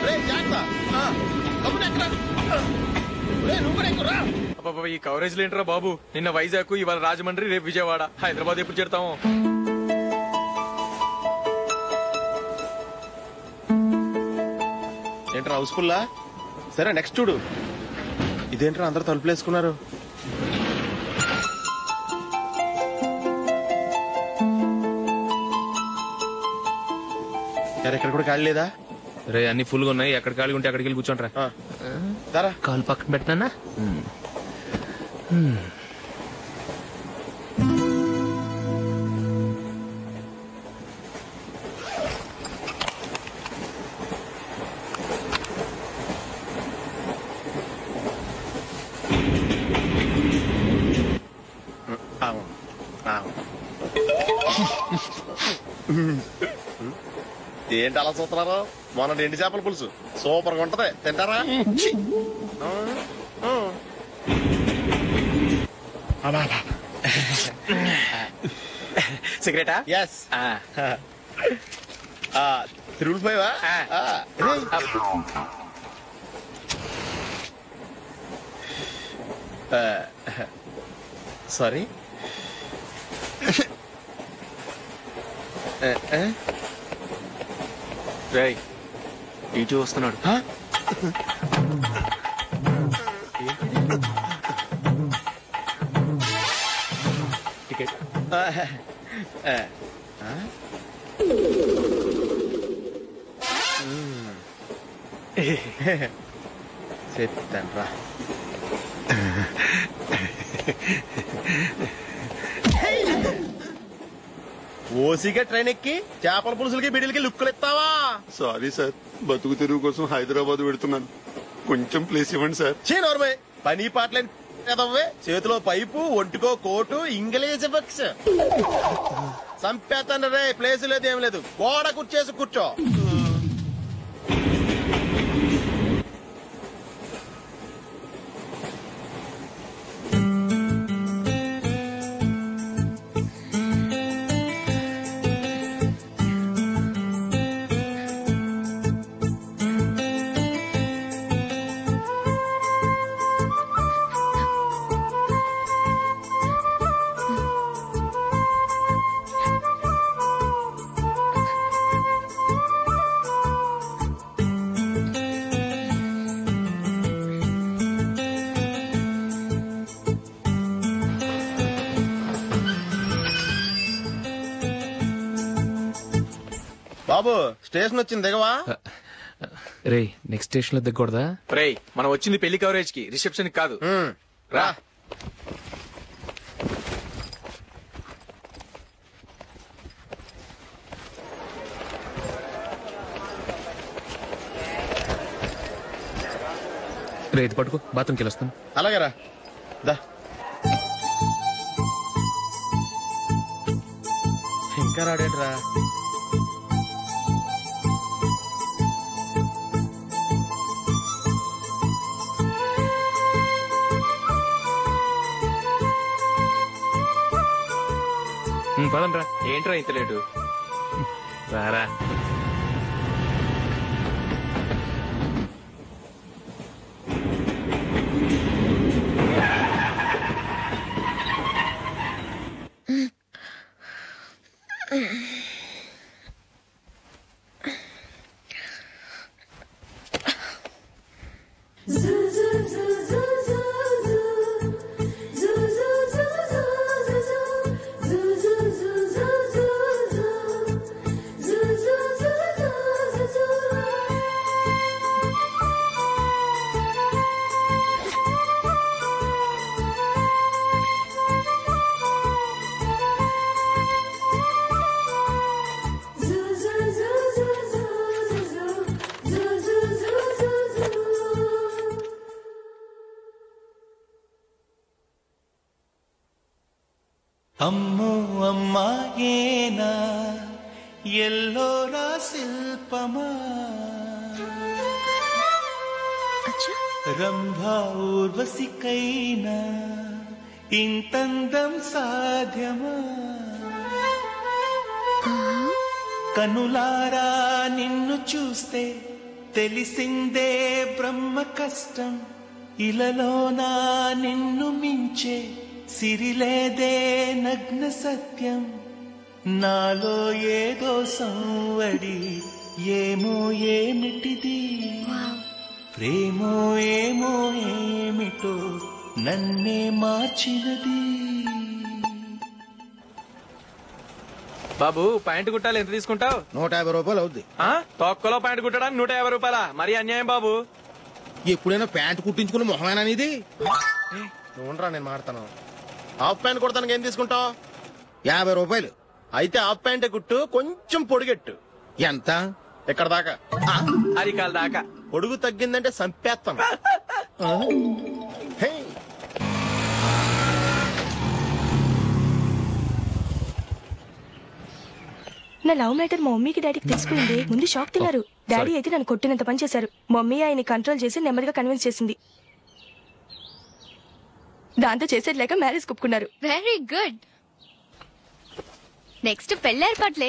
రేయ్, జాగ్రత్త. ఆ, కబురు ఎక్కడ? రేయ్, నువ్వు కూడా ఎక్కురా. అబ్బబ్బా, ఈ కవరేజ్ లేంట్రా బాబు నిన్న వైజాగ్ ఇవాళ రాజమండ్రి రేపు విజయవాడ హైదరాబాద్ ఎప్పుడు చేరుతాము ఏంట్రా హౌస్ఫుల్లా సరే నెక్స్ట్ చూడు ఇదేంట్రా అందరు తలుపులు వేసుకున్నారు సరే ఇక్కడ కూడా ఖాళీ లేదా రే అన్ని ఫుల్ గా ఉన్నాయి ఎక్కడ ఖాళీ ఉంటే అక్కడికి వెళ్ళి కూర్చోండి ఆ, దారా కాలు పక్కన పెట్టినా అవును అవును ఏంటి అలా చూస్తున్నారు మొన్న ఎండి చేపల పులుసు సూపర్ గా ఉంటది తింటారా ఛీ. ఆ, ఆ. సిగరెటా ఎస్ తిరుగులు పోయావా ఆ. సారీ రేయ్ ఇటు వస్తున్నాడు టికెట్ చెప్తాను రా ఓసిగా ట్రైన్ ఎక్కి చేపల పులుసులకి బిడిలకి లుక్కులు ఇస్తావా సారీ సార్ బతుకు తెరువు కోసం హైదరాబాద్ పెడుతున్నాను కొంచెం ప్లేస్ ఇవ్వండి సార్ చే నోర్మే పని పాటలేని కదవ్వే చేతిలో పైపు ఒంటికో కోటు ఇంగ్లీష్ బుక్స్ సంపేతాను రే ప్లేస్ లేదు ఏం లేదు గోడ కూర్చేసి కూర్చో బాబు స్టేషన్ వచ్చింది దిగవా రే నెక్స్ట్ స్టేషన్ లో దిగకూడదా రేయ్ మనం వచ్చింది పెళ్లి కవరేజ్ కి రిసెప్షన్ కాదు ఉమ్, రా రే ఇది పట్టుకో బాత్రూమ్కి వెళ్ళొస్తాను అలాగే రా దా ఇంకా రాడేట్రా ఉమ్, పదండి రా ఏంట్రా ఇంత లేటు రారా అమ్మో అమ్మాయేనా ఎల్లోరా శిల్పమా రంభా ఊర్వశికైనా ఇంతందం సాధ్యమా కనులారా నిన్ను చూస్తే తెలిసిందే బ్రహ్మ కష్టం ఇలలోనా నిన్ను మించే సిరిలేదే నగ్న సత్యం నాలో ఏదో సంవడి ఏమో ఏమిటిది ప్రేమో ఏమో ఏమిటో నన్నే మార్చినది బాబు ప్యాంటు కుట్టాలి ఎంత తీసుకుంటావు నూట యాభై రూపాయలు అవుద్ది ఆ? తొక్కలో ప్యాంటు కుట్టడానికి నూట యాభై రూపాయల మరి అన్యాయం బాబు ఎప్పుడైనా ప్యాంట్ కుట్టించుకుని మొహమేనా ఇది నువ్వురా నేను మాడతాను హాఫ్ ప్యాంట్ కుడతానికి ఏం తీసుకుంటావు యాభై రూపాయలు అయితే హాఫ్ ప్యాంటే కుట్టు కొంచెం పొడిగెట్టు ఎంత ఇక్కడ దాకా అరికాల దాకా పొడుగు తగ్గిందంటే సంపేస్తాను హే నా లవ్ మ్యాటర్ మా మమ్మీకి డాడీకి తెలిసిపోయింది ముందు షాక్ తిన్నారు డాడీ అయితే నన్ను కొట్టినంత పని చేశారు మమ్మీ ఆయన్ని కంట్రోల్ చేసి నెమ్మదిగా కన్విన్స్ చేసింది దాంతో చేసేది లేక మ్యారేజ్ కుప్పుకున్నారు వెరీ గుడ్ నెక్స్ట్ పెళ్లి ఏర్పాట్లే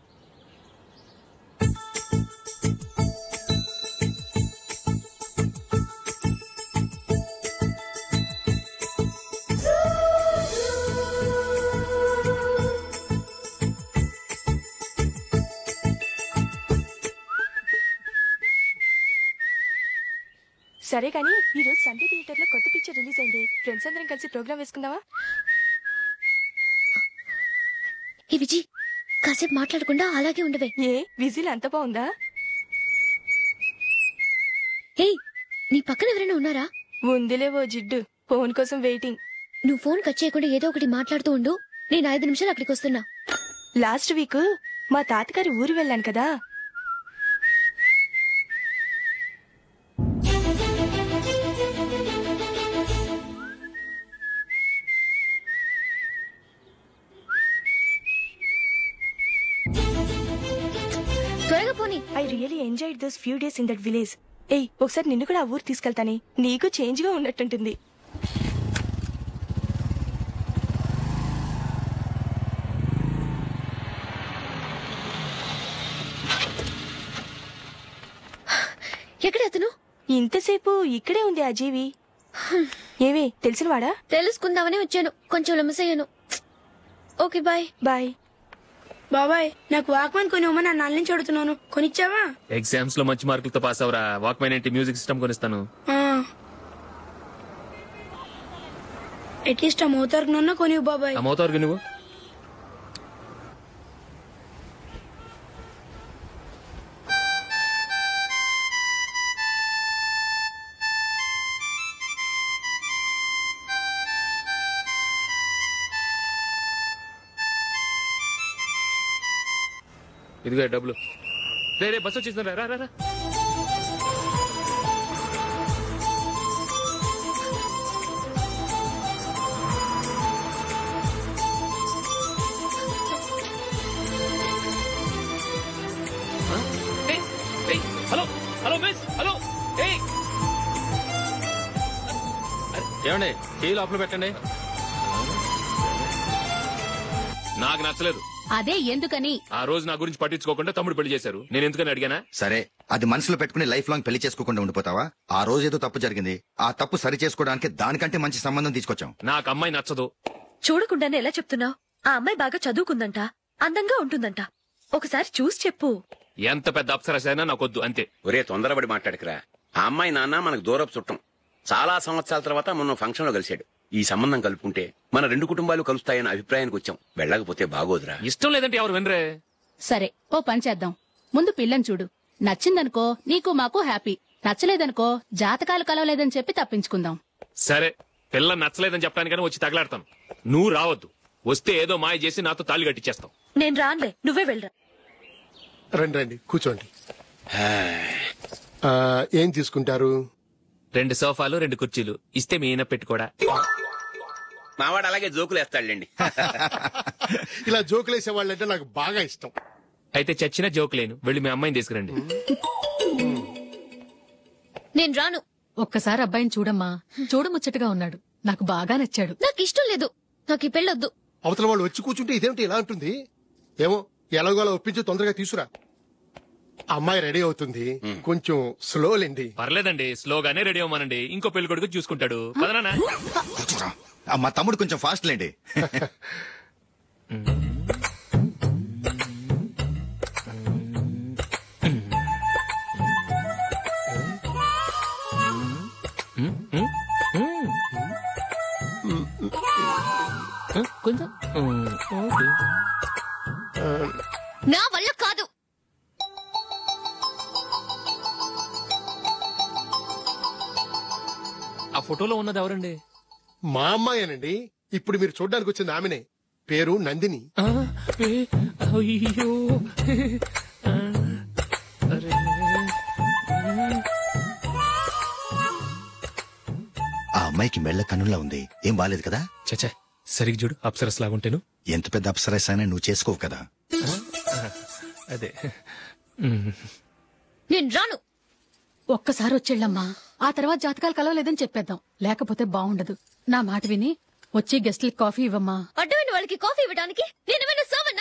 సరే కానీ ఈ రోజు సండే థియేటర్ లో కొత్త పిక్చర్ రిలీజ్ అయింది ఫ్రెండ్స్ అందరం కలిసి ప్రోగ్రామ్ వేసుకుందామా ఈ విజి కాసేపు మాట్లాడకుండా అలాగే ఉండవే ఏ విజిల్ అంత బాగుందా హే నీ పక్కన ఎవరైనా ఉన్నారా ఉందిలే ఓ జిడ్డు ఫోన్ కోసం వెయిటింగ్ నువ్వు ఫోన్ కట్ చేయకుండా ఏదో ఒకటి మాట్లాడుతూ ఉండు నేను ఐదు నిమిషాలు అక్కడికి వస్తున్నా లాస్ట్ వీక్ మా తాతగారి ఊరు వెళ్ళాను కదా త్వరగా పోనీ I really enjoyed those few days in that village ఏయ్ ఒకసారి నిన్ను కూడా ఆ ఊరు తీసుకెళ్తానే నీకు చేంజ్ గా ఉన్నట్టుంటుంది ఎక్కడ అతను ఇంతసేపు ఇక్కడే ఉంది ఆ జీవి ఏవే తెలిసినవాడా తెలుసుకుందామని వచ్చాను కొంచెం లెమసయ్యాను ఓకే బాయ్ బాయ్ బాబాయ్ నాకు వాక్మన్ కొని ఇవ్వమని నా నుంచి అడుగుతున్నాను కొనిచ్చావా ఎగ్జామ్స్ లో మంచి మార్కులతో పాస్ అవరా వాక్మెన్ ఏంటి మ్యూజిక్ సిస్టమ్ కొనిస్తాను అట్లీస్ట్ ఆ మోతార్కు నన్న కొనివ్వు బాబాయ్ ఆ మోతారు నువ్వు ఇదిగో డబ్బులు రే రే బస్సు వచ్చేసింది రా రా రా ఏయ్, ఏయ్, హలో హలో మిస్ హలో ఏయ్ ఏమండి చేయి లోపల పెట్టండి నాకు నచ్చలేదు అదే ఎందుకని ఆ రోజు నా గురించి పట్టించుకోకుండా తమ్ముడు పెళ్లి చేశారు నేను ఎందుకని అడిగానా సరే అది మనసులో పెట్టుకుని లైఫ్ లాంగ్ పెళ్లి చేసుకోకుండా ఉండిపోతావా ఆ రోజు ఏదో తప్పు జరిగింది ఆ తప్పు సరి చేసుకోవడానికి దానికంటే మంచి సంబంధం తీసుకొచ్చాం నాకు అమ్మాయి నచ్చదు చూడకుండానే ఎలా చెప్తున్నావు ఆ అమ్మాయి బాగా చదువుకుందంట అందంగా ఉంటుందంట ఒకసారి చూసి చెప్పు ఎంత పెద్ద అప్సరసైనా నాకొద్దు అంతే ఒరే తొందరపడి మాట్లాడకురా ఆ అమ్మాయి నాన్న మనకు దూరపు చుట్టం చాలా సంవత్సరాల తర్వాత మొన్న ఫంక్షన్ లో కలిశాడు ఈ సంబంధం కలుపుకుంటే మన రెండు కుటుంబాలు కలుస్తాయన్న అభిప్రాయానికి వచ్చాం వెళ్ళకపోతే బాగోదురా ఇష్టం లేదంటే ఎవరు వినరే సరే ఓ పని చేద్దాం ముందు పిల్లని చూడు నచ్చిందనుకో నీకు మాకు హ్యాపీ నచ్చలేదనుకో జాతకాలు కలవలేదని చెప్పి తప్పించుకుందాం సరే పిల్ల నచ్చలేదని చెప్పడానికని వచ్చి తగలాడతాను నువ్వు రావద్దు వస్తే ఏదో మాయ చేసి నాతో తాళి కట్టించేస్తావు నేను రానులే నువ్వే వెళ్ళరా రండి రండి కూర్చోండి ఆ, ఏం తీసుకుంటారు రెండు సోఫాలు రెండు కుర్చీలు ఇస్తే మీ ఈయన పెట్టుకోడా మావాడు అలాగే జోకులు వేస్తాడులేండి ఇలా జోకులేసే వాళ్ళంటే నాకు బాగా ఇష్టం అయితే చచ్చిన జోక్ లేను వెళ్ళి మీ అమ్మాయిని తీసుకురండి నేను రాను ఒక్కసారి అబ్బాయిని చూడమ్మా చూడముచ్చటగా ఉన్నాడు నాకు బాగా నచ్చాడు నాకు ఇష్టం లేదు నాకు ఈ పెళ్ళొద్దు అవతల వాళ్ళు వచ్చి కూర్చుంటే ఇదేమిటి ఇలా ఉంటుంది ఏమో ఎలాగోలా ఒప్పించి తొందరగా తీసురా అమ్మాయి రెడీ అవుతుంది కొంచెం స్లోలేండి పర్లేదండి స్లోగానే రెడీ అవ్వమనండి ఇంకో పెళ్లి కొడుకు చూసుకుంటాడు పదనా కూర్చోరా. ఆ, మా తమ్ముడు కొంచెం ఫాస్ట్ లేండి కొంచెం నా వల్ల కాదు ఆ ఫోటోలో ఉన్నది ఎవరండి మా అమ్మాయేనండి ఇప్పుడు మీరు చూడడానికి వచ్చింది ఆమెనే పేరు నందిని అయ్యో ఆ అమ్మాయికి మెళ్ళ కన్నులా ఉంది ఏం బాలేదు కదా చచ్చా సరిగ్గా చూడు అప్సరస్ లాగుంటేను ఎంత పెద్ద అప్సరస్ అయినా నువ్వు చేసుకోవు కదా అదే నేను రాను ఒక్కసారి వచ్చేళ్ళమ్మా ఆ తర్వాత జాతకాలు కలవలేదని చెప్పేద్దాం లేకపోతే బాగుండదు నా మాట విని వచ్చి గెస్ట్లకి కాఫీ ఇవ్వమ్మా అడ్డమైన వాళ్ళకి కాఫీ ఇవ్వడానికి నేనేమైనా సావన్నా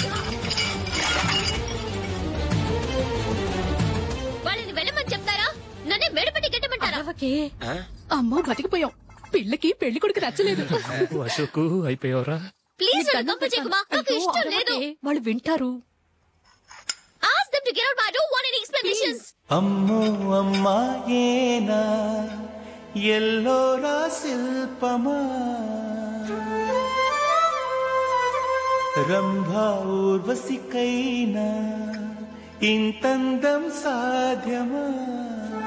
వాళ్ళని వెళ్ళమని చెప్తారా నన్నే మెడపట్టి గెట్టమంటారా అమ్మో బతికిపోయాం పిల్లకి పెళ్లి కొడుకు నచ్చలేదు అశోకు అయిపోయావరా ప్లీజ్ నన్ను పంపించేకుమా నాకు ఇష్టం లేదు వాళ్ళు వింటారు ask them to get out I don't want any explanations అమ్మో అమ్మాయేనా ఎల్లోరా శిల్పమా రంభా ఊర్వశికైనా ఇంతందం సాధ్యమా